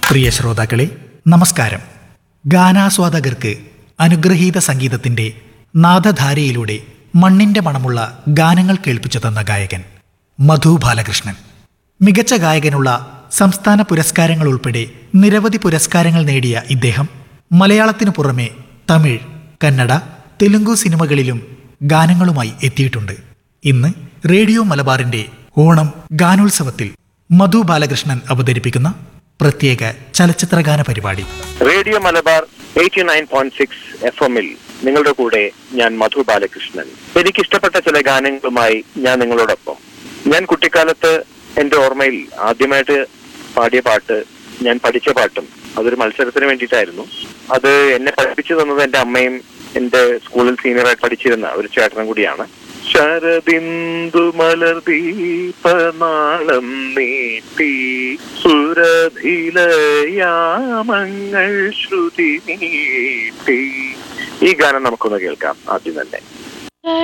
പ്രിയ ശ്രോതാക്കളെ നമസ്കാരം ഗാനാസ്വാദകർക്ക് അനുഗ്രഹീത സംഗീതത്തിന്റെ നാദധാരയിലൂടെ മണ്ണിന്റെ മണമുള്ള ഗാനങ്ങൾ കേൾപ്പിച്ചു തന്ന ഗായകൻ മധു ബാലകൃഷ്ണൻ മികച്ച ഗായകനുള്ള സംസ്ഥാന പുരസ്കാരങ്ങൾ ഉൾപ്പെടെ നിരവധി പുരസ്കാരങ്ങൾ നേടിയ ഇദ്ദേഹം മലയാളത്തിനു പുറമെ തമിഴ് കന്നഡ തെലുങ്കു സിനിമകളിലും ഗാനങ്ങളുമായി എത്തിയിട്ടുണ്ട് ഇന്ന് റേഡിയോ മലബാറിന്റെ ഓണം ഗാനോത്സവത്തിൽ മധു ബാലകൃഷ്ണൻ അവതരിപ്പിക്കുന്ന പ്രത്യേക ചലച്ചിത്രഗാന പരിപാടി radio Malabar eighty nine point six F എമ്മിൽ നിങ്ങളുടെ കൂടെ ഞാൻ മധു ബാലകൃഷ്ണൻ എനിക്കിഷ്ടപ്പെട്ട ചില ഗാനങ്ങളുമായി ഞാൻ നിങ്ങളോടൊപ്പം ഞാൻ കുട്ടിക്കാലത്ത് എന്റെ ഓർമ്മയിൽ ആദ്യമായിട്ട് പാടിയ പാട്ട് ഞാൻ പഠിച്ച പാട്ടും അതൊരു മത്സരത്തിന് വേണ്ടിയിട്ടായിരുന്നു അത് എന്നെ പഠിപ്പിച്ചു തന്നത് എന്റെ അമ്മയും എന്റെ സ്കൂളിൽ സീനിയറായിട്ട് പഠിച്ചിരുന്ന ഒരു ചേട്ടനും കൂടിയാണ് ശരദിന്ദു മലർദീപനാളം നീട്ടി സുരഭിലയാമങ്ങൾ ശ്രുതി നീട്ടി ഈ ഗാനം നമുക്കൊന്ന് കേൾക്കാം ആദ്യം തന്നെ